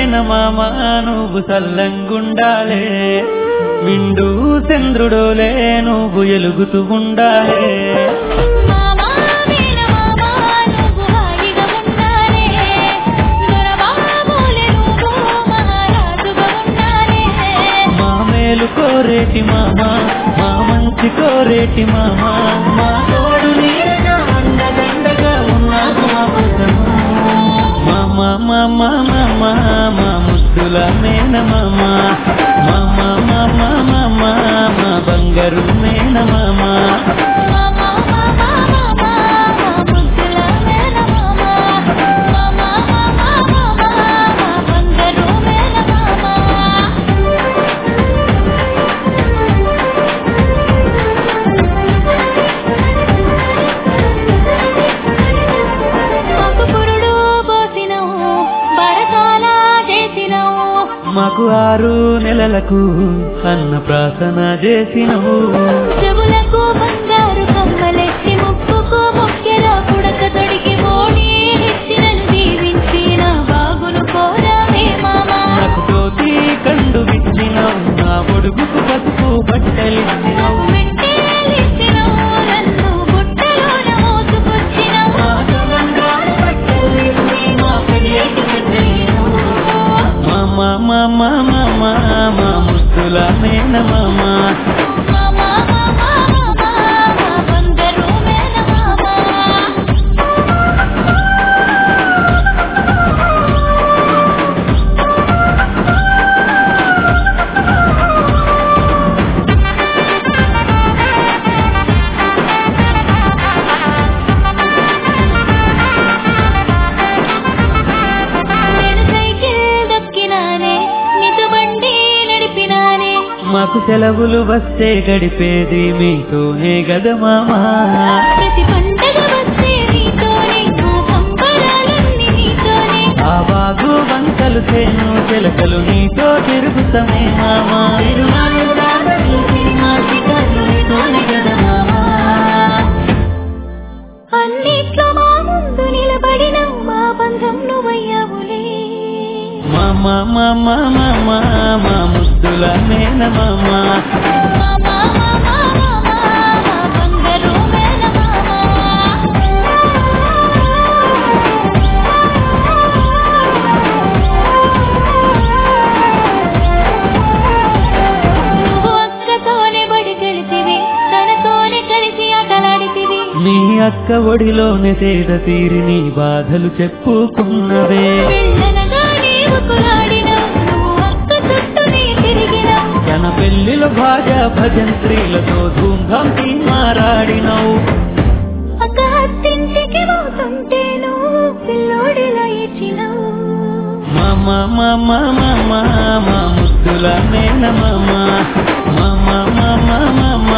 మేనమామ నువ్వు సల్లంగుండాలే మిండు చంద్రుడోలే నువ్వు ఎలుగుతూ ఉండాలే మామా వీణ మామా నువ్వు హాయిగా ఉండాలే దొరబాబులే నువ్వు మహారాజుగా ఉండాలే మా మేలు కోరేటి మామ మా మంచి కోరేటి మామ మా తోడు నీడగా అండదండగా ఉన్నావు మా కోసము. మామ మామ మామ మా ముద్దుల మేన మామ మామ మామ మామ మా బంగారు మేన మామ మామా మామా మామా మా ముద్దుల మేన మామా మామా మామా మామా మా బంగారు మేన మామా మాకు పురుడు పోసినవు బరసాల చేసినవు మాకు ఆరు నెలలకు అన్న ప్రాసన చేసినవు చెవులకు బంగారు కమ్మలెట్టి ముక్కుకు మొక్కెల పుడక తొడిగి మోడి ఇచ్చినను దీవించిన బాగును కోరమే మామా నాకు తోటి కండు విచ్చినవు నా ఒడుగుకు పసుపు బట్టలిచ్చినవు మెట్టేలిచ్చినవు నన్ను బుట్టలోన మోసుకొచ్చినవు మా తెలంగాణ బట్టలిచ్చి మా పెళ్ళికి పెద్దయినవు. మామ మామ మామ మా ముస్తుల మేన మామ మామా మామా మామా మా బంగారు మేన మామా నేను సైకిల్ దొక్కినానే నీతో బండి నడిపినానే మాకు సెలవులు వస్తే గడిపేది మీతోనే గద మామా ప్రతి పండగ వస్తే నీతోనే మా సంబరాలన్నీ నీతోనే ఆ బాగు వంకలు చేను చిలకలు నీతో తిరుగుతామే మామా తిరునాళ్ళు దారులు సినిమా షికార్లు నీతోనే కదా మామా అన్నిట్లో మా ముందు నిలబడిన మా బంధం నువ్వయ్యావులే మామా మామా మామా మా ముద్దుల మేన మామా మామా మామా మామా మా బంగారు మేన నువ్వు అక్కతోనే బడి కలిసివి తనతోనే కలిసి ఆటలాడితివి నీ అక్క ఒడిలోనే సేద తీరి నీ బాధలు చెప్పుకున్నవే వెళ్ళనగా నీవు కులాడినావు నువ్వు అక్క చుట్టూనే తిరిగినావు జన పెళ్లిలో భాజా భజంత్రీలతో ధూమ్ధాం మారాడినవు అక్క అత్తింటికి పోతుంటే నువ్వు పిల్లోడిలా ఇచ్చినావు మామా మామా మామా మా ముద్దుల మేన మామా మామా మామా మామా